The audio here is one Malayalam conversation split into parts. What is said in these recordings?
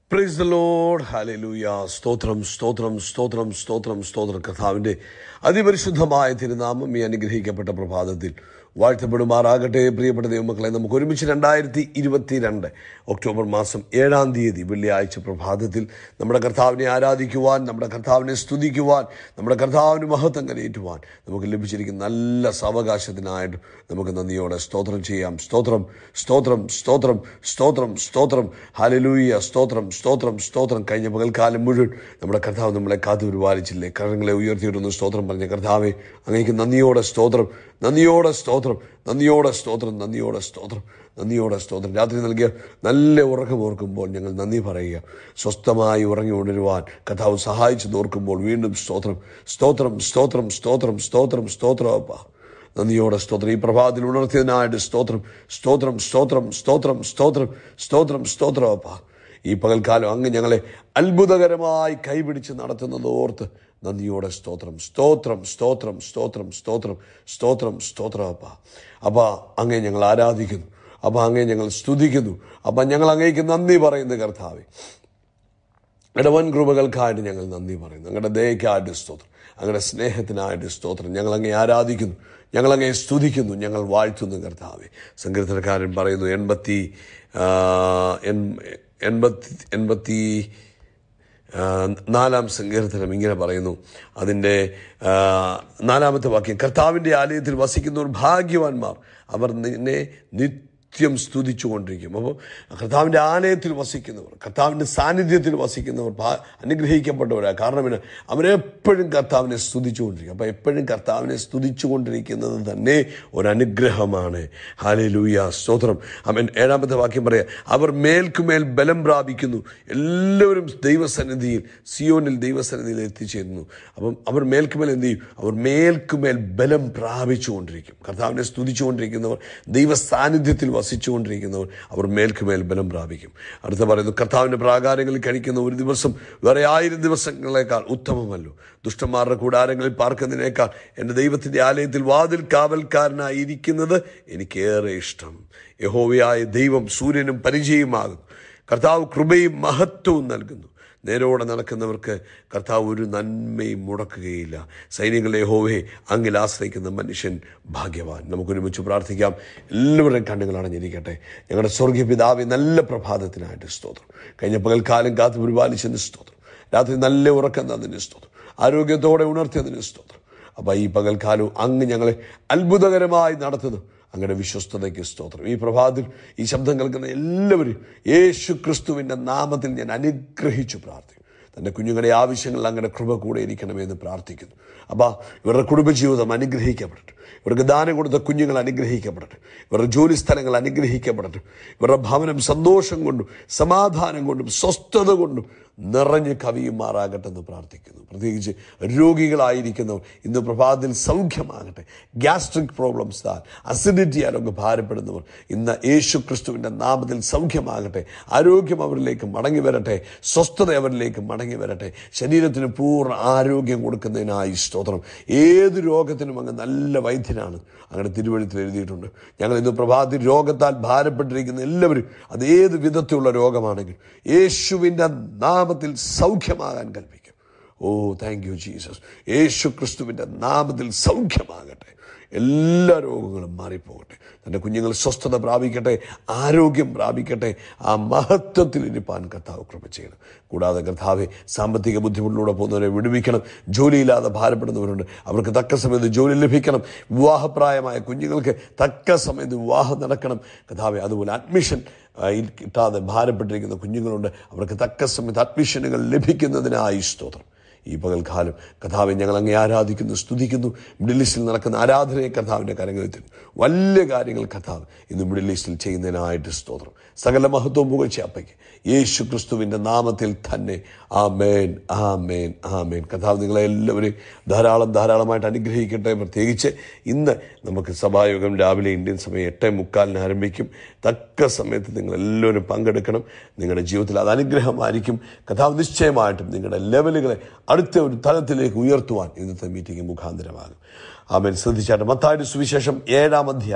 പ്രൈസ് ദ ലോഡ് ഹാലലൂയ സ്തോത്രം സ്തോത്രം സ്തോത്രം സ്തോത്രം സ്തോത്രം കർത്താവിന്റെ അതിപരിശുദ്ധമായ തിരുനാമം ഈ അനുഗ്രഹിക്കപ്പെട്ട പ്രഭാതത്തിൽ വാഴ്ത്തപ്പെടുമാറാകട്ടെ പ്രിയപ്പെട്ട ദൈവമക്കളെ നമുക്ക് ഒരുമിച്ച് രണ്ടായിരത്തി ഇരുപത്തിരണ്ട് ഒക്ടോബർ മാസം ഏഴാം തീയതി വെള്ളിയാഴ്ച പ്രഭാതത്തിൽ നമ്മുടെ കർത്താവിനെ ആരാധിക്കുവാൻ നമ്മുടെ കർത്താവിനെ സ്തുതിക്കുവാൻ നമ്മുടെ കർത്താവിന് മഹത്വം കരയേറ്റുവാൻ നമുക്ക് ലഭിച്ചിരിക്കുന്ന നല്ല സാവകാശത്തിനായിട്ട് നമുക്ക് നന്ദിയോടെ സ്തോത്രം ചെയ്യാം സ്തോത്രം സ്തോത്രം സ്തോത്രം സ്തോത്രം സ്തോത്രം ഹാലലൂയ സ്തോത്രം സ്തോത്രം സ്തോത്രം കഴിഞ്ഞ പകൽക്കാലം മുഴുവൻ നമ്മുടെ കർത്താവ് നമ്മളെ കാത്തു പരിപാലിച്ചില്ലേ കരങ്ങളെ ഉയർത്തിയിട്ടൊന്ന് സ്തോത്രം പറഞ്ഞ കർത്താവെ അങ്ങേക്ക് നന്ദിയോടെ സ്തോത്രം നന്ദിയോടെ സ്തോത്രം നന്ദിയോടെ സ്തോത്രം നന്ദിയോടെ സ്തോത്രം നന്ദിയോടെ സ്തോത്രം രാത്രി നൽകിയ നല്ല ഉറക്കം ഓർക്കുമ്പോൾ ഞങ്ങൾ നന്ദി പറയുക സ്വസ്ഥമായി ഉറങ്ങി ഉണരുവാൻ കഥാവ് സഹായിച്ചു തോർക്കുമ്പോൾ വീണ്ടും സ്തോത്രം സ്തോത്രം സ്തോത്രം സ്തോത്രം സ്തോത്രം സ്തോത്രം അപ്പ നന്ദിയോടെ സ്തോത്രം ഈ പ്രഭാതത്തിൽ ഉണർത്തിയതിനായിട്ട് സ്തോത്രം സ്തോത്രം സ്തോത്രം സ്തോത്രം സ്തോത്രം സ്തോത്രം സ്തോത്രം അപ്പ ഈ പകൽക്കാലം അങ്ങ് ഞങ്ങളെ അത്ഭുതകരമായി കൈപിടിച്ച് നടത്തുന്നത് ഓർത്ത് നന്ദിയോടെ സ്തോത്രം സ്തോത്രം സ്തോത്രം സ്തോത്രം സ്തോത്രം സ്തോത്രം സ്തോത്രം അപ്പ അപ്പ അങ്ങേ ഞങ്ങൾ ആരാധിക്കുന്നു അപ്പ അങ്ങേ ഞങ്ങൾ സ്തുതിക്കുന്നു അപ്പ ഞങ്ങൾ അങ്ങേക്ക് നന്ദി പറയുന്നു കർത്താവെ അങ്ങയുടെ വൻ കൃപകൾക്കായിട്ട് ഞങ്ങൾ നന്ദി പറയുന്നു അങ്ങയുടെ ദയക്കായിട്ട് സ്തോത്രം അങ്ങയുടെ സ്നേഹത്തിനായിട്ട് സ്തോത്രം ഞങ്ങൾ അങ്ങേ ആരാധിക്കുന്നു ഞങ്ങൾ അങ്ങേ സ്തുതിക്കുന്നു ഞങ്ങൾ വാഴ്ത്തുന്നു കർത്താവെ സങ്കീർത്തനക്കാരൻ പറയുന്നു എൺപത്തി ആ, എൺ- എൺപത്തി എൺപത്തി ആ, നാലാം സങ്കീർത്തനം ഇങ്ങനെ പറയുന്നു അതിൻ്റെ ആ, നാലാമത്തെ വാക്യം കർത്താവിൻ്റെ ആലയത്തിൽ വസിക്കുന്നവർ ഭാഗ്യവാന്മാർ അവർ നിന്നെ നിത്യം സ്തുതിച്ചുകൊണ്ടിരിക്കും അപ്പോൾ കർത്താവിൻ്റെ ആലയത്തിൽ വസിക്കുന്നവർ കർത്താവിൻ്റെ സാന്നിധ്യത്തിൽ വസിക്കുന്നവർ ഭാ- അനുഗ്രഹിക്കപ്പെട്ടവരാണ് കാരണം എന്നാ അവരെപ്പോഴും കർത്താവിനെ സ്തുതിച്ചുകൊണ്ടിരിക്കും അപ്പോൾ എപ്പോഴും കർത്താവിനെ സ്തുതിച്ചുകൊണ്ടിരിക്കുന്നത് തന്നെ ഒരു അനുഗ്രഹമാണ് ഹാലേ ലൂയ സ്തോത്രം അവൻ ഏഴാമത്തെ വാക്യം പറയാം അവർ മേൽക്കുമേൽ ബലം പ്രാപിക്കുന്നു എല്ലാവരും ദൈവസന്നിധിയിൽ സിയോനിൽ ദൈവസന്നിധിയിൽ എത്തിച്ചേരുന്നു അപ്പം അവർ മേൽക്കുമേൽ എന്ത് ചെയ്യും അവർ മേൽക്കുമേൽ ബലം പ്രാപിച്ചുകൊണ്ടിരിക്കും കർത്താവിനെ സ്തുതിച്ചുകൊണ്ടിരിക്കുന്നവർ ദൈവ സാന്നിധ്യത്തിൽ വസിച്ചുകൊണ്ടിരിക്കുന്നവർ അവർ മേൽക്കുമേൽ ബലം പ്രാപിക്കും അടുത്ത പറയുന്നു കർത്താവിൻ്റെ പ്രാകാരങ്ങളിൽ കഴിക്കുന്ന ഒരു ദിവസം വേറെ ആയിരം ദിവസങ്ങളെക്കാൾ ഉത്തമമല്ലോ ദുഷ്ടന്മാരുടെ കൂടാരങ്ങളിൽ പാർക്കുന്നതിനേക്കാൾ എൻ്റെ ദൈവത്തിൻ്റെ ആലയത്തിൽ വാതിൽ കാവൽക്കാരനായിരിക്കുന്നത് എനിക്കേറെ ഇഷ്ടം യഹോവയായ ദൈവം സൂര്യനും പരിചയമാകുന്നു കർത്താവ് കൃപയും മഹത്വവും നൽകുന്നു നേരോടെ നടക്കുന്നവർക്ക് കർത്താവ് ഒരു നന്മയും മുടക്കുകയില്ല സൈന്യങ്ങളെ ഹോവേ അങ്ങിൽ ആശ്രയിക്കുന്ന മനുഷ്യൻ ഭാഗ്യവാൻ നമുക്കൊരുമിച്ച് പ്രാർത്ഥിക്കാം എല്ലാവരുടെയും കണ്ണുകൾ അടഞ്ഞിരിക്കട്ടെ ഞങ്ങളുടെ സ്വർഗീയ പിതാവ് നല്ല പ്രഭാതത്തിനായിട്ട് സ്തോത്രം കഴിഞ്ഞ പകൽക്കാലം കാത്തു പരിപാലിച്ചതിന് സ്തോത്രം രാത്രി നല്ല ഉറക്കം തന്നതിന് സ്തോത്രം ആരോഗ്യത്തോടെ ഉണർത്തിയതിന് സ്തോത്രം അപ്പം ഈ പകൽക്കാലവും അങ്ങ് ഞങ്ങളെ അത്ഭുതകരമായി നടത്തുന്നു അങ്ങയുടെ വിശ്വസ്തതയ്ക്ക് സ്തോത്രം ഈ പ്രഭാതത്തിൽ ഈ ശബ്ദം കേൾക്കുന്ന എല്ലാവരും യേശു ക്രിസ്തുവിൻ്റെ നാമത്തിൽ ഞാൻ അനുഗ്രഹിച്ചു പ്രാർത്ഥിക്കും തൻ്റെ കുഞ്ഞുങ്ങളുടെ ആവശ്യങ്ങളിൽ അങ്ങയുടെ കൃപ കൂടെ ഇരിക്കണമെന്ന് പ്രാർത്ഥിക്കുന്നു അപ്പോൾ ഇവരുടെ കുടുംബജീവിതം അനുഗ്രഹിക്കപ്പെടട്ടെ ഇവർക്ക് ദാനം കൊടുത്ത കുഞ്ഞുങ്ങൾ അനുഗ്രഹിക്കപ്പെടട്ടെ ഇവരുടെ ജോലി സ്ഥലങ്ങൾ അനുഗ്രഹിക്കപ്പെടട്ടെ ഇവരുടെ ഭവനം സന്തോഷം കൊണ്ടും സമാധാനം കൊണ്ടും സ്വസ്ഥത കൊണ്ടും നിറഞ്ഞ് കവിയുമാറാകട്ടെ എന്ന് പ്രാർത്ഥിക്കുന്നു പ്രത്യേകിച്ച് രോഗികളായിരിക്കുന്നവർ ഇന്ന് പ്രഭാതത്തിൽ സൗഖ്യമാകട്ടെ ഗ്യാസ്ട്രിക് പ്രോബ്ലംസ് താൻ അസിഡിറ്റി ആരോഗ്യ ഭാരപ്പെടുന്നവർ ഇന്ന് യേശു ക്രിസ്തുവിൻ്റെ നാമത്തിൽ സൗഖ്യമാകട്ടെ ആരോഗ്യം അവരിലേക്ക് മടങ്ങി വരട്ടെ സ്വസ്ഥത അവരിലേക്ക് മടങ്ങി വരട്ടെ ശരീരത്തിന് പൂർണ്ണ ആരോഗ്യം കൊടുക്കുന്നതിനായി സ്തോത്രം ഏത് രോഗത്തിനും അങ്ങ് നല്ല വൈദ്യനാണ് അങ്ങനെ തിരുവഴുത്തിൽ എഴുതിയിട്ടുണ്ട് ഞങ്ങൾ ഇന്ന് പ്രഭാതത്തിൽ രോഗത്താൽ ഭാരപ്പെട്ടിരിക്കുന്ന എല്ലാവരും അത് ഏത് വിധത്തിലുള്ള രോഗമാണെങ്കിലും യേശുവിൻ്റെ നാമത്തിൽ സൗഖ്യമാകാൻ കൽപ്പിക്കും ഓ താങ്ക് യു ജീസസ് യേശു ക്രിസ്തുവിൻ്റെ നാമത്തിൽ സൗഖ്യമാകട്ടെ എല്ലാ രോഗങ്ങളും മാറിപ്പോകട്ടെ തൻ്റെ കുഞ്ഞുങ്ങൾ സ്വസ്ഥത പ്രാപിക്കട്ടെ ആരോഗ്യം പ്രാപിക്കട്ടെ ആ മഹത്വത്തിൽ ഇരിപ്പാൻ കർത്താവ് കൃപ ചെയ്യണം കൂടാതെ കർത്താവെ സാമ്പത്തിക ബുദ്ധിമുട്ടിലൂടെ പോകുന്നവരെ വിടുവിക്കണം ജോലിയില്ലാതെ ഭാരപ്പെടുന്നവരുണ്ട് അവർക്ക് തക്ക സമയത്ത് ജോലി ലഭിക്കണം വിവാഹപ്രായമായ കുഞ്ഞുങ്ങൾക്ക് തക്ക സമയത്ത് വിവാഹം നടക്കണം കർത്താവെ അതുപോലെ അഡ്മിഷൻ ആ, ഇൽ കിട്ടാതെ ഭാരപ്പെട്ടിരിക്കുന്ന കുഞ്ഞുങ്ങളുണ്ട് അവർക്ക് തക്ക സമയത്ത് അഡ്മിഷനുകൾ ലഭിക്കുന്നതിനായി സ്തോത്രം ഈ പകൽക്കാലം കഥാവെ ഞങ്ങൾ അങ്ങേ ആരാധിക്കുന്നു സ്തുതിക്കുന്നു മിഡിൽ ഈസ്റ്റിൽ നടക്കുന്ന ആരാധനയെ കഥാവിൻ്റെ കരങ്ങളിൽ തരും വലിയ കാര്യങ്ങൾ കഥാവ് ഇന്ന് മിഡിൽ ഈസ്റ്റിൽ ചെയ്യുന്നതിനായിട്ട് സ്തോത്രം സകല മഹത്വവും പുകഴ്ച അപ്പയ്ക്ക് യേശു ക്രിസ്തുവിൻ്റെ നാമത്തിൽ തന്നെ ആമേൻ ആമേൻ ആമേൻ കഥാവ് നിങ്ങളെ എല്ലാവരെയും ധാരാളം ധാരാളമായിട്ട് അനുഗ്രഹിക്കട്ടെ പ്രത്യേകിച്ച് ഇന്ന് നമുക്ക് സഭായോഗം രാവിലെ ഇന്ത്യൻ സമയം എട്ടേ മുക്കാലിന് ആരംഭിക്കും തക്ക സമയത്ത് നിങ്ങൾ എല്ലാവരും പങ്കെടുക്കണം നിങ്ങളുടെ ജീവിതത്തിൽ അത് അനുഗ്രഹമായിരിക്കും കഥാവ് നിശ്ചയമായിട്ടും നിങ്ങളുടെ ലെവലുകളെ അടുത്ത ഒരു തലത്തിലേക്ക് ഉയർത്തുവാൻ ഇന്നത്തെ മീറ്റിംഗ് മുഖാന്തരമാകും ആമേൻ ശ്രദ്ധിച്ചാട്ടെ മത്തായുടെ സുവിശേഷം ഏഴാം അധ്യായം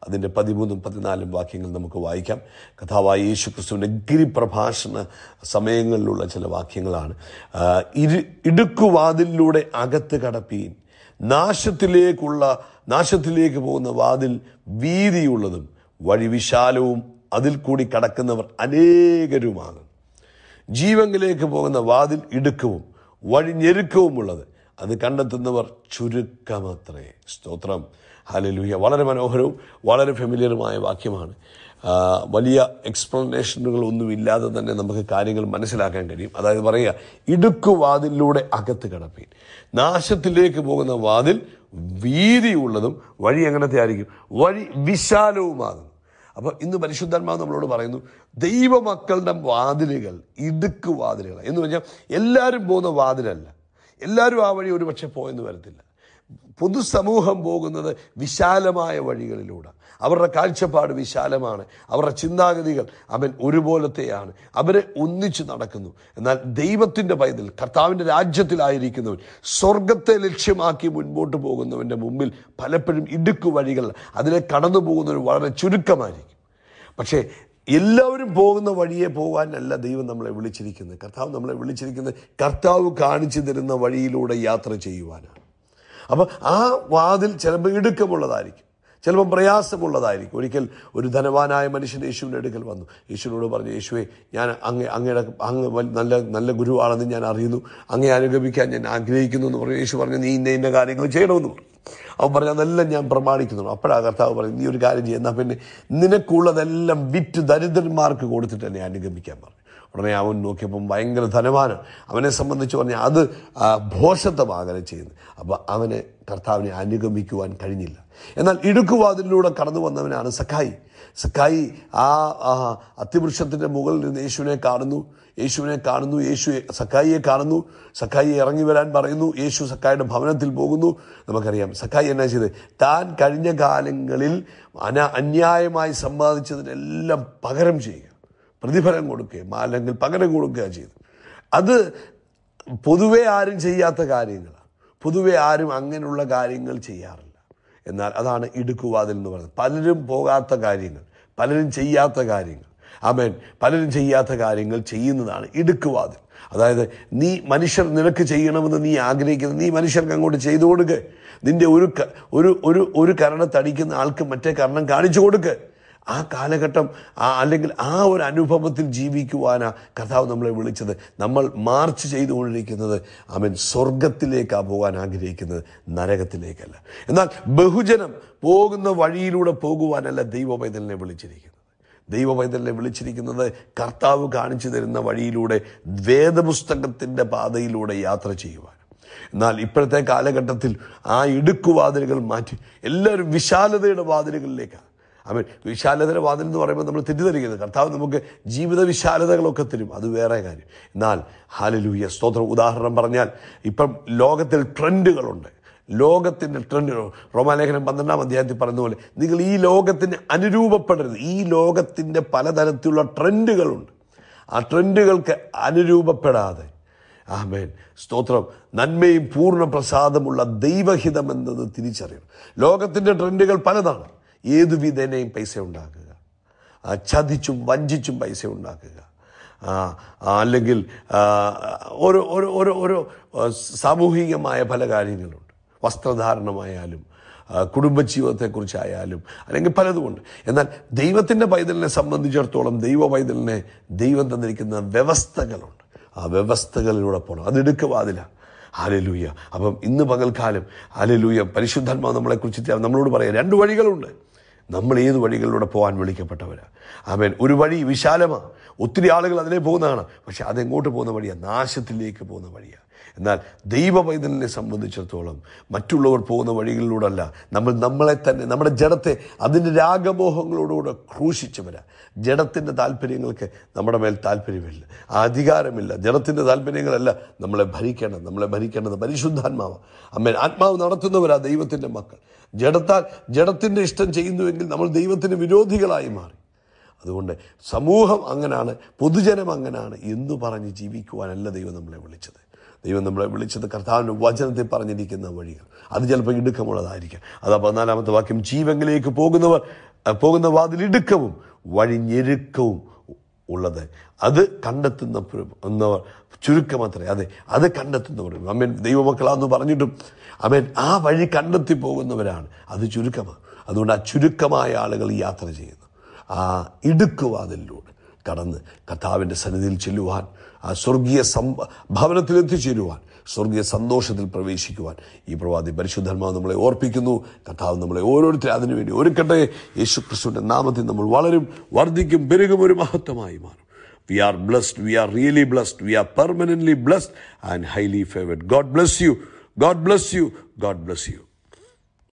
അതിൻ്റെ പതിമൂന്നും പതിനാലും വാക്യങ്ങൾ നമുക്ക് വായിക്കാം കഥാവായ യേശു ക്രിസ്തുവിൻ്റെ ഗിരിപ്രഭാഷണ സമയങ്ങളിലുള്ള ചില വാക്യങ്ങളാണ് ആ, ഇരു ഇടുക്കുവാതിലൂടെ അകത്ത് കടപ്പീൻ നാശത്തിലേക്കുള്ള നാശത്തിലേക്ക് പോകുന്ന വാതിൽ വീതിയുള്ളതും വഴി വിശാലവും അതിൽ കൂടി കടക്കുന്നവർ അനേകരുമാകും ജീവങ്കിലേക്ക് പോകുന്ന വാതിൽ ഇടുക്കവും വഴി ഞെരുക്കവുമുള്ളത് അത് കണ്ടെത്തുന്നവർ ചുരുക്കമത്രേ സ്തോത്രം ഹലലുഹ്യ വളരെ മനോഹരവും വളരെ ഫെമിലിയറുമായ വാക്യമാണ് ആ, വലിയ എക്സ്പ്ലനേഷനുകൾ ഒന്നുമില്ലാതെ തന്നെ നമുക്ക് കാര്യങ്ങൾ മനസ്സിലാക്കാൻ കഴിയും അതായത് പറയുക ഇടുക്കുവാതിലൂടെ അകത്ത് കിടപ്പീൻ നാശത്തിലേക്ക് പോകുന്ന വാതിൽ വീതിയുള്ളതും വഴി എങ്ങനത്തെ ആയിരിക്കും വഴി വിശാലവുമാകും അപ്പോൾ ഇന്ന് പരിശുദ്ധാത്മാവ് നമ്മളോട് പറയുന്നു ദൈവമക്കളുടെ വാതിലുകൾ ഇടുക്ക് വാതിലുകൾ എന്ന് പറഞ്ഞാൽ എല്ലാവരും പോകുന്ന വാതിലല്ല എല്ലാവരും ആ വഴി ഒരു പക്ഷെ പോയെന്ന് വരത്തില്ല പൊതുസമൂഹം പോകുന്നത് വിശാലമായ വഴികളിലൂടെ അവരുടെ കാഴ്ചപ്പാട് വിശാലമാണ് അവരുടെ ചിന്താഗതികൾ അവൻ ഒരുപോലത്തെയാണ് അവരെ ഒന്നിച്ച് നടക്കുന്നു എന്നാൽ ദൈവത്തിൻ്റെ പൈതൽ കർത്താവിൻ്റെ രാജ്യത്തിലായിരിക്കുന്നവൻ സ്വർഗത്തെ ലക്ഷ്യമാക്കി മുൻപോട്ട് പോകുന്നവൻ്റെ മുമ്പിൽ പലപ്പോഴും ഇടുക്കു വഴികൾ അതിലെ കടന്നു പോകുന്നവർ വളരെ ചുരുക്കമായിരിക്കും പക്ഷേ എല്ലാവരും പോകുന്ന വഴിയെ പോകാനല്ല ദൈവം നമ്മളെ വിളിച്ചിരിക്കുന്നത് കർത്താവ് നമ്മളെ വിളിച്ചിരിക്കുന്നത് കർത്താവ് കാണിച്ചു തരുന്ന വഴിയിലൂടെ യാത്ര ചെയ്യുവാനാണ് അപ്പോൾ ആ വാതിൽ ചിലപ്പോൾ ഇടുക്കമുള്ളതായിരിക്കും ചിലപ്പോൾ പ്രയാസമുള്ളതായിരിക്കും ഒരിക്കൽ ഒരു ധനവാനായ മനുഷ്യൻ യേശുവിൻ്റെ അടുക്കൽ വന്നു യേശുവിനോട് പറഞ്ഞു യേശുവെ ഞാൻ അങ്ങ് അങ്ങയുടെ അങ്ങ് വൽ- നല്ല നല്ല ഗുരുവാണെന്ന് ഞാൻ അറിയുന്നു അങ്ങേ അനുഗമിക്കാൻ ഞാൻ ആഗ്രഹിക്കുന്നു എന്ന് പറഞ്ഞു യേശു പറഞ്ഞു നീ ഇന്ന ഇന്ന കാര്യങ്ങൾ ചെയ്യണമെന്ന് പറഞ്ഞു അവൻ പറഞ്ഞു അതെല്ലാം ഞാൻ പ്രമാണിക്കുന്നു അപ്പോഴാണ് കർത്താവ് പറഞ്ഞു നീ ഒരു കാര്യം ചെയ്യുക എന്നാൽ പിന്നെ നിനക്കുള്ളതെല്ലാം വിറ്റ് ദരിദ്രന്മാർക്ക് കൊടുത്തിട്ട് എന്നെ അനുഗമിക്കാൻ പറഞ്ഞു ഉടനെ അവൻ നോക്കിയപ്പം ഭയങ്കര ധനവാനാണ് അവനെ സംബന്ധിച്ച് പറഞ്ഞാൽ അത് ആ, ഭോഷത്വമാകലെ ചെയ്യുന്നത് അപ്പം അവന് കർത്താവിനെ അനുഗമിക്കുവാൻ കഴിഞ്ഞില്ല എന്നാൽ ഇടുക്കുവാതിലൂടെ കടന്നു വന്നവനാണ് സഖായി സഖായി ആ ആ അത്തിവൃക്ഷത്തിൻ്റെ മുകളിൽ നിന്ന് യേശുവിനെ കാണുന്നു യേശുവിനെ കാണുന്നു യേശു സഖായിയെ കാണുന്നു സഖായിയെ ഇറങ്ങി വരാൻ പറയുന്നു യേശു സഖായിയുടെ ഭവനത്തിൽ പോകുന്നു നമുക്കറിയാം സഖായി എന്നാ ചെയ്ത് താൻ കഴിഞ്ഞ കാലങ്ങളിൽ അന അന്യായമായി സമ്പാദിച്ചതിനെല്ലാം പകരം ചെയ്യുക പ്രതിഫലം കൊടുക്കുകയും അല്ലെങ്കിൽ പകരം കൊടുക്കുക ചെയ്തു അത് പൊതുവെ ആരും ചെയ്യാത്ത കാര്യങ്ങളാണ് പൊതുവെ ആരും അങ്ങനെയുള്ള കാര്യങ്ങൾ ചെയ്യാറില്ല എന്നാൽ അതാണ് ഇടുക്കുവാതിൽ എന്ന് പറയുന്നത് പലരും പോകാത്ത കാര്യങ്ങൾ പലരും ചെയ്യാത്ത കാര്യങ്ങൾ ആമേൻ പലരും ചെയ്യാത്ത കാര്യങ്ങൾ ചെയ്യുന്നതാണ് ഇടുക്കുവാതിൽ അതായത് നീ മനുഷ്യർ നിനക്ക് ചെയ്യണമെന്ന് നീ ആഗ്രഹിക്കുന്നത് നീ മനുഷ്യർക്ക് അങ്ങോട്ട് ചെയ്തു കൊടുക്ക് നിന്റെ ഒരു ക- ഒരു ഒരു ഒരു കരണത്തടിക്കുന്ന ആൾക്ക് മറ്റേ കരണം കാണിച്ചു കൊടുക്ക് ആ കാലഘട്ടം ആ അല്ലെങ്കിൽ ആ ഒരു അനുഭവത്തിൽ ജീവിക്കുവാനാ കർത്താവ് നമ്മളെ വിളിച്ചത് നമ്മൾ മാർച്ച് ചെയ്തുകൊണ്ടിരിക്കുന്നത് അവൻ സ്വർഗത്തിലേക്കാണ് പോകാൻ ആഗ്രഹിക്കുന്നത് നരകത്തിലേക്കല്ല എന്നാൽ ബഹുജനം പോകുന്ന വഴിയിലൂടെ പോകുവാനല്ല ദൈവപൈതലിനെ വിളിച്ചിരിക്കുന്നത് ദൈവപൈതലിനെ വിളിച്ചിരിക്കുന്നത് കർത്താവ് കാണിച്ചു തരുന്ന വഴിയിലൂടെ വേദപുസ്തകത്തിൻ്റെ പാതയിലൂടെ യാത്ര ചെയ്യുവാൻ എന്നാൽ ഇപ്പോഴത്തെ കാലഘട്ടത്തിൽ ആ ഇടുക്കുവാതിലുകൾ മാറ്റി എല്ലാവരും വിശാലതയുടെ വാതിലുകളിലേക്കാണ് അവൻ വിശാലതയുടെ വാതിൽ എന്ന് പറയുമ്പോൾ നമ്മൾ തെറ്റിദ്ധരിക്കരുത് കർത്താവ് നമുക്ക് ജീവിത വിശാലതകളൊക്കെ തരും അത് വേറെ കാര്യം എന്നാൽ ഹാലലൂയ സ്തോത്രം ഉദാഹരണം പറഞ്ഞാൽ ഇപ്പം ലോകത്തിൽ ട്രെൻഡുകളുണ്ട് ലോകത്തിൻ്റെ ട്രെൻഡ് റോമാലേഖനം പന്ത്രണ്ടാം അധ്യായത്തിൽ പറഞ്ഞ പോലെ നിങ്ങൾ ഈ ലോകത്തിന് അനുരൂപപ്പെടരുത് ഈ ലോകത്തിൻ്റെ പലതരത്തിലുള്ള ട്രെൻഡുകളുണ്ട് ആ ട്രെൻഡുകൾക്ക് അനുരൂപപ്പെടാതെ ആമേൻ സ്തോത്രം നന്മയും പൂർണ്ണ പ്രസാദമുള്ള ദൈവഹിതം എന്നത് തിരിച്ചറിയണം ലോകത്തിൻ്റെ ട്രെൻഡുകൾ പലതാണ് ഏതു വിധേനയും പൈസ ഉണ്ടാക്കുക ആ, ചതിച്ചും വഞ്ചിച്ചും പൈസ ഉണ്ടാക്കുക ആ, ആ, അല്ലെങ്കിൽ ആ, ഓരോ ഓരോ ഓരോ ഓരോ ആ, സാമൂഹികമായ പല കാര്യങ്ങളുണ്ട് വസ്ത്രധാരണമായാലും ആ, കുടുംബജീവിതത്തെക്കുറിച്ചായാലും അല്ലെങ്കിൽ പലതുമുണ്ട് എന്നാൽ ദൈവത്തിൻ്റെ പൈതലിനെ സംബന്ധിച്ചിടത്തോളം ദൈവ പൈതലിനെ ദൈവം തന്നിരിക്കുന്ന വ്യവസ്ഥകളുണ്ട് ആ വ്യവസ്ഥകളിലൂടെ പോകണം അത് ഇടുക്കവാതില ഹാലലൂയ അപ്പം ഇന്ന് പകൽക്കാലം ഹാലലൂയ പരിശുദ്ധാത്മാവ് നമ്മളെക്കുറിച്ച് നമ്മളോട് പറയാം രണ്ട് വഴികളുണ്ട് നമ്മൾ ഏത് വഴികളിലൂടെ പോകാൻ വിളിക്കപ്പെട്ടവരാ ആമേൻ ഒരു വഴി വിശാലമാണ് ഒത്തിരി ആളുകൾ അതിലേ പോകുന്നതാണ് പക്ഷെ അതെങ്ങോട്ട് പോകുന്ന വഴിയാണ് നാശത്തിലേക്ക് പോകുന്ന വഴിയാണ് എന്നാൽ ദൈവ പൈതലിനെ സംബന്ധിച്ചിടത്തോളം മറ്റുള്ളവർ പോകുന്ന വഴികളിലൂടെ അല്ല നമ്മൾ നമ്മളെ തന്നെ നമ്മുടെ ജഡത്തെ അതിൻ്റെ രാഗമോഹങ്ങളോടുകൂടെ ക്രൂശിച്ചവരാ ജഡത്തിൻ്റെ താല്പര്യങ്ങൾക്ക് നമ്മുടെ മേൽ താല്പര്യമില്ല ആ അധികാരമില്ല ജഡത്തിൻ്റെ താല്പര്യങ്ങളല്ല നമ്മളെ ഭരിക്കേണ്ടത് നമ്മളെ ഭരിക്കേണ്ടത് പരിശുദ്ധാത്മാവ് അമ്മ ആത്മാവ് നടത്തുന്നവരാ ദൈവത്തിൻ്റെ മക്കൾ ജഡത്താൽ ജഡത്തിൻ്റെ ഇഷ്ടം ചെയ്യുന്നുവെങ്കിൽ നമ്മൾ ദൈവത്തിന് വിരോധികളായി മാറി അതുകൊണ്ട് സമൂഹം അങ്ങനാണ് പൊതുജനം അങ്ങനാണ് എന്ന് പറഞ്ഞ് ജീവിക്കുവാനല്ല ദൈവം നമ്മളെ വിളിച്ചത് ദൈവം നമ്മളെ വിളിച്ചത് കർത്താവിൻ്റെ വചനത്തിൽ പറഞ്ഞിരിക്കുന്ന വഴികൾ അത് ചിലപ്പോൾ ഇടുക്കമുള്ളതായിരിക്കാം അതാ പതിനാലാമത്തെ വാക്യം ജീവങ്കിലേക്ക് പോകുന്നവർ ആ പോകുന്ന വാതിൽ ഇടുക്കവും വഴി ഞെരുക്കവും ഉള്ളത് അത് കണ്ടെത്തുന്ന എന്നവർ ചുരുക്കമത്രേ അതെ അത് കണ്ടെത്തുന്നവർ അമ്മൻ ദൈവമക്കളാന്ന് പറഞ്ഞിട്ടും അമ്മൻ ആ വഴി കണ്ടെത്തി പോകുന്നവരാണ് അത് ചുരുക്കമാണ് അതുകൊണ്ട് ആ ചുരുക്കമായ ആളുകൾ ഈ യാത്ര ചെയ്യുന്നു ആ ഇടുക്കുവാതിലൂടെ കടന്ന് കർത്താവിൻ്റെ സന്നിധിയിൽ ചെല്ലുവാൻ ആ സ്വർഗീയ സം ഭവനത്തിൽ എത്തിച്ചേരുവാൻ സ്വർഗീയ സന്തോഷത്തിൽ പ്രവേശിക്കുവാൻ ഈ പ്രവാദി പരിശുദ്ധന്മാവ് നമ്മളെ ഓർപ്പിക്കുന്നു കർത്താവ് നമ്മളെ ഓരോരുത്തരും അതിനുവേണ്ടി ഒരുക്കട്ടെ യേശു ക്രിസ്തുവിൻ്റെ നാമത്തിൽ നമ്മൾ വളരും വർദ്ധിക്കും പെരുകും ഒരു മഹത്വമായി മാറും We are blessed. We are really blessed. We are permanently blessed and highly favored. God bless you. God bless you. God bless you.